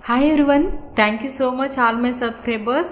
hi everyone thank you so much all my subscribers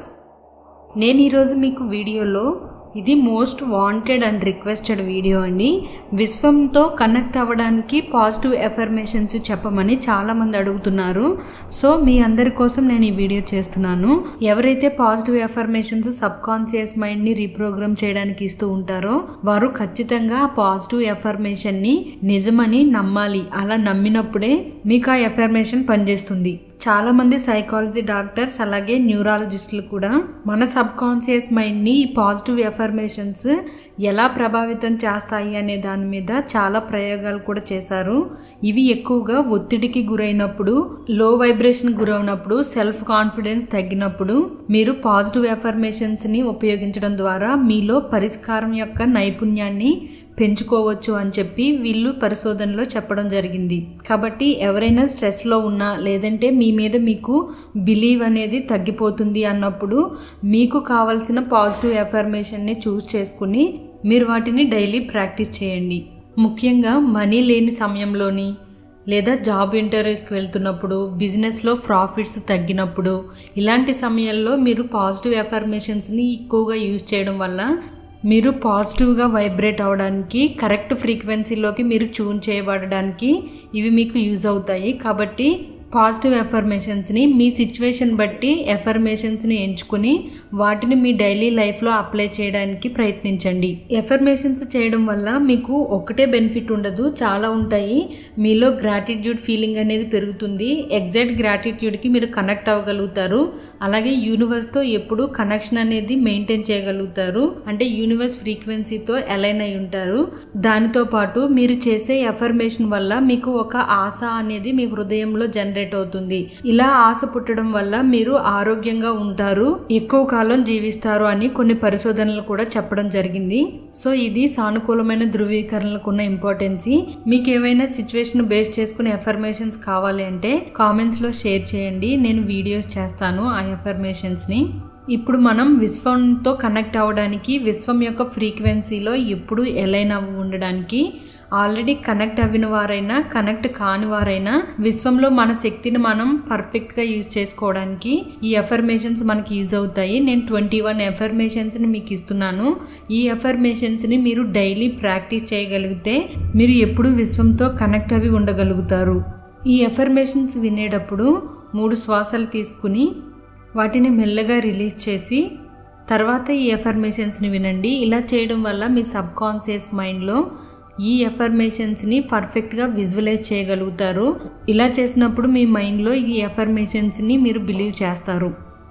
నేను ఈరోజు మీకు వీడియోలో ఇది most wanted and requested video అండి విశ్వంతో కనెక్ట్ అవ్వడానికి పాజిటివ్ ఎఫర్మేషన్స్ చెప్పమని చాలామంది అడుగుతున్నారు సో మీ అందరి కోసం నేను ఈ వీడియో చేస్తున్నాను ఎవరైతే పాజిటివ్ ఎఫర్మేషన్స్ సబ్ కాన్షియస్ మైండ్ని రీప్రోగ్రామ్ చేయడానికి ఇస్తూ ఉంటారో వారు ఖచ్చితంగా ఆ పాజిటివ్ ఎఫర్మేషన్ని నిజమని నమ్మాలి అలా నమ్మినప్పుడే మీకు ఆ ఎఫర్మేషన్ పనిచేస్తుంది చాలా మంది సైకాలజీ డాక్టర్స్ అలాగే న్యూరాలజిస్టులు కూడా మన సబ్ కాన్షియస్ మైండ్ని ఈ పాజిటివ్ ఎఫర్మేషన్స్ ఎలా ప్రభావితం చేస్తాయి అనే దాని మీద చాలా ప్రయోగాలు కూడా చేశారు ఇవి ఎక్కువగా ఒత్తిడికి గురైనప్పుడు లో వైబ్రేషన్ గురైనప్పుడు సెల్ఫ్ కాన్ఫిడెన్స్ తగ్గినప్పుడు మీరు పాజిటివ్ ఎఫర్మేషన్స్ని ఉపయోగించడం ద్వారా మీలో పరిష్కారం యొక్క నైపుణ్యాన్ని పెంచుకోవచ్చు అని చెప్పి వీళ్ళు పరిశోధనలో చెప్పడం జరిగింది కాబట్టి ఎవరైనా స్ట్రెస్లో ఉన్నా లేదంటే మీ మీద మీకు బిలీవ్ అనేది తగ్గిపోతుంది అన్నప్పుడు మీకు కావాల్సిన పాజిటివ్ ఎఫర్మేషన్ని చూస్ చేసుకుని మీరు వాటిని డైలీ ప్రాక్టీస్ చేయండి ముఖ్యంగా మనీ లేని సమయంలోని లేదా జాబ్ ఇంటర్వ్యూస్కి వెళ్తున్నప్పుడు బిజినెస్లో ప్రాఫిట్స్ తగ్గినప్పుడు ఇలాంటి సమయాల్లో మీరు పాజిటివ్ ఎఫర్మేషన్స్ని ఎక్కువగా యూజ్ చేయడం వల్ల మీరు పాజిటివ్గా వైబ్రేట్ అవ్వడానికి కరెక్ట్ ఫ్రీక్వెన్సీలోకి మీరు ట్యూన్ చేయబడడానికి ఇవి మీకు యూజ్ అవుతాయి కాబట్టి పాజిటివ్ ఎఫర్మేషన్స్ని మీ సిచ్యువేషన్ బట్టి ఎఫర్మేషన్స్ని ఎంచుకుని వాటిని మీ డైలీ లైఫ్లో అప్లై చేయడానికి ప్రయత్నించండి ఎఫర్మేషన్స్ చేయడం వల్ల మీకు ఒకటే బెనిఫిట్ ఉండదు చాలా ఉంటాయి మీలో గ్రాటిట్యూడ్ ఫీలింగ్ అనేది పెరుగుతుంది ఎగ్జాక్ట్ గ్రాటిట్యూడ్కి మీరు కనెక్ట్ అవ్వగలుగుతారు అలాగే యూనివర్స్తో ఎప్పుడు కనెక్షన్ అనేది మెయింటైన్ చేయగలుగుతారు అంటే యూనివర్స్ ఫ్రీక్వెన్సీతో అలైన్ అయి ఉంటారు దానితో పాటు మీరు చేసే ఎఫర్మేషన్ వల్ల మీకు ఒక ఆశ అనేది మీ హృదయంలో జనరేట్ అవుతుంది ఇలా ఆశ పుట్టడం వల్ల మీరు ఆరోగ్యంగా ఉంటారు ఎక్కువ కాలం జీవిస్తారు అని కొన్ని పరిశోధనలు కూడా చెప్పడం జరిగింది సో ఇది సానుకూలమైన ధృవీకరణలకు ఉన్న ఇంపార్టెన్సీ మీకు ఏవైనా సిచ్యువేషన్ బేస్ చేసుకుని ఎఫర్మేషన్స్ కావాలి అంటే కామెంట్స్లో షేర్ చేయండి నేను వీడియోస్ చేస్తాను ఆ ఎఫర్మేషన్స్ని ఇప్పుడు మనం విశ్వంతో కనెక్ట్ అవ్వడానికి విశ్వం యొక్క ఫ్రీక్వెన్సీలో ఎప్పుడు ఎలైన్ అవ్వ ఉండడానికి ఆల్రెడీ కనెక్ట్ అవ్విన వారైనా కనెక్ట్ కాని వారైనా విశ్వంలో మన శక్తిని మనం పర్ఫెక్ట్గా యూజ్ చేసుకోవడానికి ఈ ఎఫర్మేషన్స్ మనకి యూజ్ అవుతాయి నేను ట్వంటీ వన్ ఎఫర్మేషన్స్ని మీకు ఇస్తున్నాను ఈ ఎఫర్మేషన్స్ని మీరు డైలీ ప్రాక్టీస్ చేయగలిగితే మీరు ఎప్పుడు విశ్వంతో కనెక్ట్ అవి ఉండగలుగుతారు ఈ ఎఫర్మేషన్స్ వినేటప్పుడు మూడు శ్వాసలు తీసుకుని వాటిని మెల్లగా రిలీజ్ చేసి తర్వాత ఈ ఎఫర్మేషన్స్ని వినండి ఇలా చేయడం వల్ల మీ సబ్ కాన్షియస్ మైండ్లో ఈ ఎఫర్మేషన్స్ని పర్ఫెక్ట్గా విజువలైజ్ చేయగలుగుతారు ఇలా చేసినప్పుడు మీ మైండ్లో ఈ ఎఫర్మేషన్స్ని మీరు బిలీవ్ చేస్తారు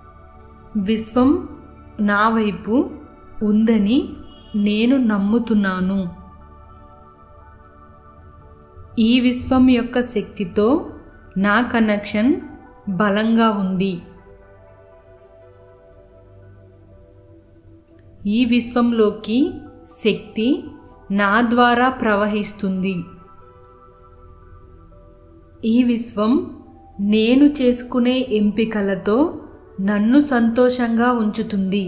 విశ్వం నా వైపు ఉందని నేను నమ్ముతున్నాను ఈ విశ్వం యొక్క శక్తితో నా కనెక్షన్ బలంగా ఉంది ఈ విశ్వంలోకి శక్తి నా ద్వారా ప్రవహిస్తుంది ఈ విశ్వం నేను చేసుకునే ఎంపికలతో నన్ను సంతోషంగా ఉంచుతుంది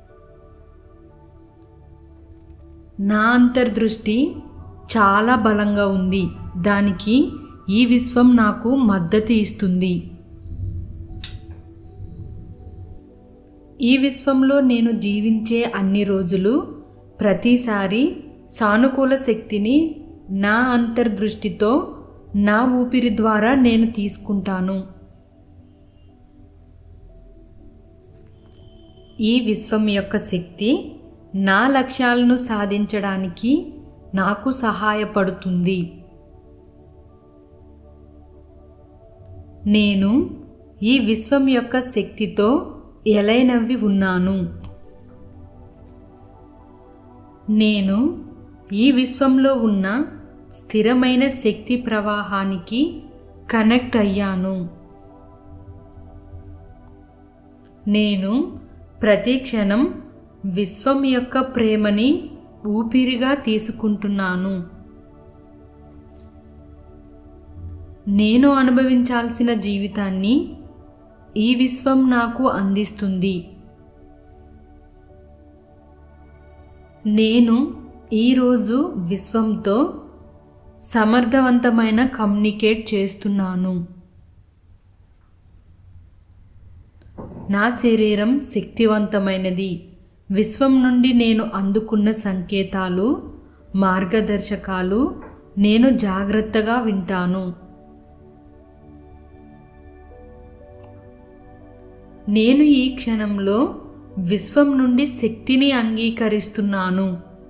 నా అంతర్దృష్టి చాలా బలంగా ఉంది దానికి ఈ విశ్వం నాకు మద్దతు ఇస్తుంది ఈ విశ్వంలో నేను జీవించే అన్ని రోజులు ప్రతిసారి సానుకూల శక్తిని నా అంతర్దృష్టితో నా ఊపిరి ద్వారా నేను తీసుకుంటాను ఈ విశ్వం యొక్క శక్తి నా లక్ష్యాలను సాధించడానికి నాకు సహాయపడుతుంది నేను ఈ విశ్వం యొక్క శక్తితో ఎలైనవి ఉన్నాను నేను ఈ విశ్వంలో ఉన్న స్థిరమైన శక్తి ప్రవాహానికి కనెక్ట్ అయ్యాను నేను ప్రతి క్షణం విశ్వం యొక్క ప్రేమని ఊపిరిగా తీసుకుంటున్నాను నేను అనుభవించాల్సిన జీవితాన్ని ఈ విశ్వం నాకు అందిస్తుంది నేను ఈరోజు విశ్వంతో సమర్థవంతమైన కమ్యూనికేట్ చేస్తున్నాను నా శరీరం శక్తివంతమైనది విశ్వం నుండి నేను అందుకున్న సంకేతాలు మార్గదర్శకాలు నేను జాగ్రత్తగా వింటాను నేను ఈ క్షణంలో విశ్వం నుండి శక్తిని అంగీకరిస్తున్నాను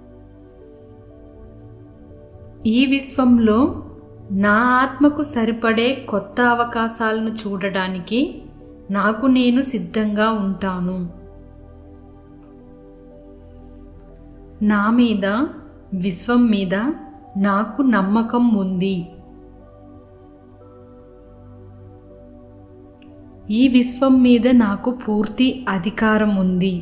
ఈ విశ్వంలో నా ఆత్మకు సరిపడే కొత్త అవకాశాలను చూడడానికి నాకు నేను సిద్ధంగా ఉంటాను నా మీద విశ్వం మీద నాకు నమ్మకం ఉంది ఈ విశ్వం మీద నాకు పూర్తి అధికారం ఉంది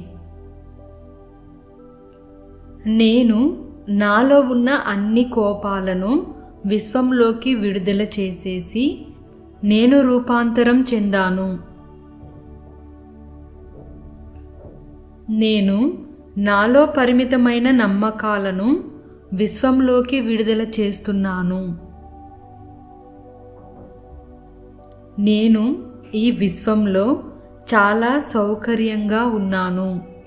నేను నాలో ఉన్న అన్ని కోపాలను విశ్వంలోకి విడుదల చేసేసి నేను రూపాంతరం చెందాను నేను నాలో పరిమితమైన నమ్మకాలను విశ్వంలోకి విడుదల చేస్తున్నాను నేను ఈ విశ్వంలో చాలా సౌకర్యంగా ఉన్నాను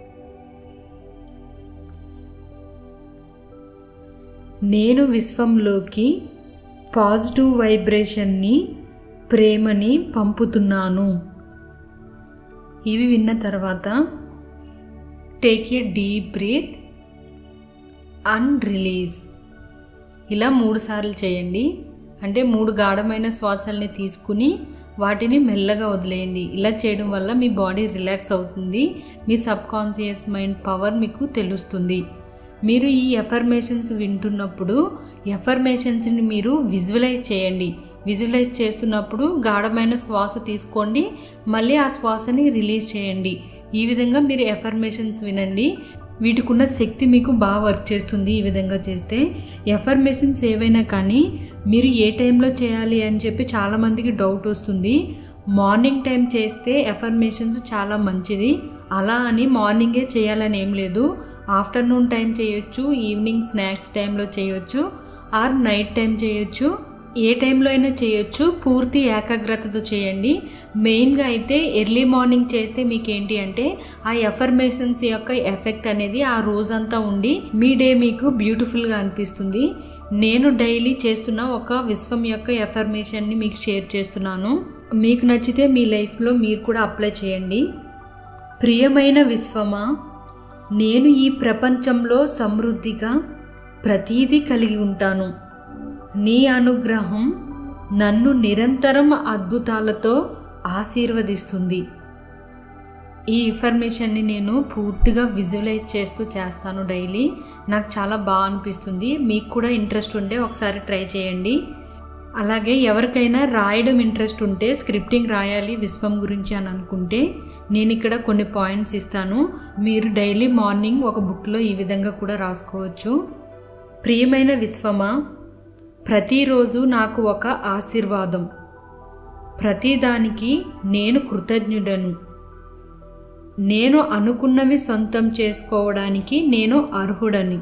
నేను విశ్వంలోకి పాజిటివ్ వైబ్రేషన్ని ప్రేమని పంపుతున్నాను ఇవి విన్న తర్వాత take a deep breath and release ఇలా మూడు సార్లు చేయండి అంటే మూడు గాఢమైన శ్వాసల్ని తీసుకుని వాటిని మెల్లగా వదిలేయండి ఇలా చేయడం వల్ల మీ బాడీ రిలాక్స్ అవుతుంది మీ సబ్ కాన్షియస్ మైండ్ పవర్ మీకు తెలుస్తుంది మీరు ఈ ఎఫర్మేషన్స్ వింటున్నప్పుడు ఎఫర్మేషన్స్ని మీరు విజువలైజ్ చేయండి విజువలైజ్ చేస్తున్నప్పుడు గాఢమైన శ్వాస తీసుకోండి మళ్ళీ ఆ శ్వాసని రిలీజ్ చేయండి ఈ విధంగా మీరు ఎఫర్మేషన్స్ వినండి వీటికి ఉన్న శక్తి మీకు బాగా వర్క్ చేస్తుంది ఈ విధంగా చేస్తే ఎఫర్మేషన్స్ ఏవైనా కానీ మీరు ఏ టైంలో చేయాలి అని చెప్పి చాలామందికి డౌట్ వస్తుంది మార్నింగ్ టైం చేస్తే ఎఫర్మేషన్స్ చాలా మంచిది అలా అని మార్నింగే చేయాలని ఏం లేదు ఆఫ్టర్నూన్ టైం చేయొచ్చు ఈవినింగ్ స్నాక్స్ టైంలో చేయొచ్చు ఆర్ నైట్ టైం చేయొచ్చు ఏ టైంలో అయినా చేయొచ్చు పూర్తి ఏకాగ్రతతో చేయండి మెయిన్గా అయితే ఎర్లీ మార్నింగ్ చేస్తే మీకు ఏంటి అంటే ఆ ఎఫర్మేషన్స్ యొక్క ఎఫెక్ట్ అనేది ఆ రోజంతా ఉండి మీ డే మీకు బ్యూటిఫుల్గా అనిపిస్తుంది నేను డైలీ చేస్తున్న ఒక విశ్వం యొక్క ఎఫర్మేషన్ని మీకు షేర్ చేస్తున్నాను మీకు నచ్చితే మీ లైఫ్లో మీరు కూడా అప్లై చేయండి ప్రియమైన విశ్వమా నేను ఈ ప్రపంచంలో సమృద్ధిగా ప్రతీదీ కలిగి ఉంటాను నీ అనుగ్రహం నన్ను నిరంతరం అద్భుతాలతో ఆశీర్వదిస్తుంది ఈ ఇన్ఫర్మేషన్ని నేను పూర్తిగా విజువలైజ్ చేస్తూ చేస్తాను డైలీ నాకు చాలా బాగా అనిపిస్తుంది మీకు కూడా ఇంట్రెస్ట్ ఉంటే ఒకసారి ట్రై చేయండి అలాగే ఎవరికైనా రాయడం ఇంట్రెస్ట్ ఉంటే స్క్రిప్టింగ్ రాయాలి విశ్వం గురించి అని అనుకుంటే నేను ఇక్కడ కొన్ని పాయింట్స్ ఇస్తాను మీరు డైలీ మార్నింగ్ ఒక బుక్లో ఈ విధంగా కూడా రాసుకోవచ్చు ప్రియమైన విశ్వమా ప్రతిరోజు నాకు ఒక ఆశీర్వాదం ప్రతిదానికి నేను కృతజ్ఞుడను నేను అనుకున్నవి సొంతం చేసుకోవడానికి నేను అర్హుడని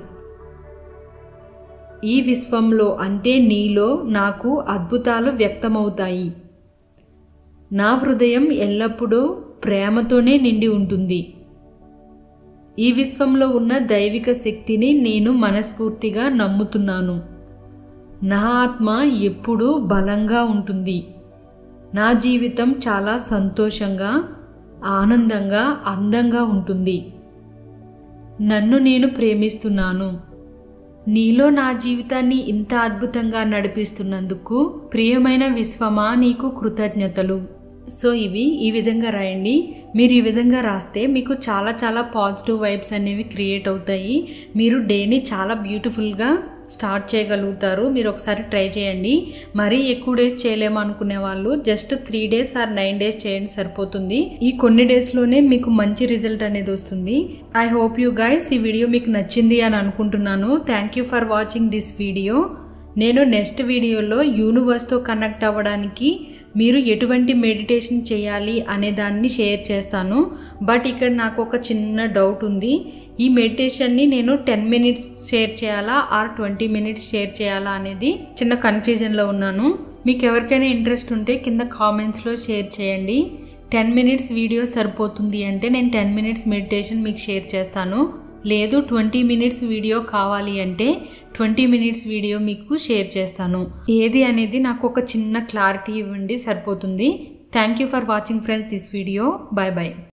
ఈ విశ్వంలో అంటే నీలో నాకు అద్భుతాలు వ్యక్తమవుతాయి నా హృదయం ఎల్లప్పుడూ ప్రేమతోనే నిండి ఉంటుంది ఈ విశ్వంలో ఉన్న దైవిక శక్తిని నేను మనస్ఫూర్తిగా నమ్ముతున్నాను నా ఆత్మ ఎప్పుడూ బలంగా ఉంటుంది నా జీవితం చాలా సంతోషంగా ఆనందంగా అందంగా ఉంటుంది నన్ను నేను ప్రేమిస్తున్నాను నీలో నా జీవితాన్ని ఇంత అద్భుతంగా నడిపిస్తున్నందుకు ప్రియమైన విశ్వమా నీకు కృతజ్ఞతలు సో ఇవి ఈ విధంగా రాయండి మీరు ఈ విధంగా రాస్తే మీకు చాలా చాలా పాజిటివ్ వైబ్స్ అనేవి క్రియేట్ అవుతాయి మీరు డేని చాలా బ్యూటిఫుల్గా స్టార్ట్ చేయగలుగుతారు మీరు ఒకసారి ట్రై చేయండి మరీ ఎక్కువ డేస్ చేయలేము అనుకునే వాళ్ళు just three days or nine days చేయండి సరిపోతుంది ఈ కొన్ని డేస్లోనే మీకు మంచి రిజల్ట్ అనేది వస్తుంది ఐ హోప్ యూ గైస్ ఈ వీడియో మీకు నచ్చింది అని అనుకుంటున్నాను thank you for watching this video నేను నెక్స్ట్ వీడియోలో యూనివర్స్తో కనెక్ట్ అవ్వడానికి మీరు ఎటువంటి మెడిటేషన్ చేయాలి అనే దాన్ని షేర్ చేస్తాను బట్ ఇక్కడ నాకు ఒక చిన్న డౌట్ ఉంది ఈ మెడిటేషన్ని నేను టెన్ మినిట్స్ షేర్ చేయాలా ఆర్ ట్వంటీ మినిట్స్ షేర్ చేయాలా అనేది చిన్న కన్ఫ్యూజన్లో ఉన్నాను మీకు ఎవరికైనా ఇంట్రెస్ట్ ఉంటే కింద కామెంట్స్లో షేర్ చేయండి టెన్ మినిట్స్ వీడియో సరిపోతుంది అంటే నేను టెన్ మినిట్స్ మెడిటేషన్ మీకు షేర్ చేస్తాను లేదు ట్వంటీ మినిట్స్ వీడియో కావాలి అంటే ట్వంటీ మినిట్స్ వీడియో మీకు షేర్ చేస్తాను ఏది అనేది నాకు ఒక చిన్న క్లారిటీ ఇవ్వండి సరిపోతుంది thank you for watching friends this video bye bye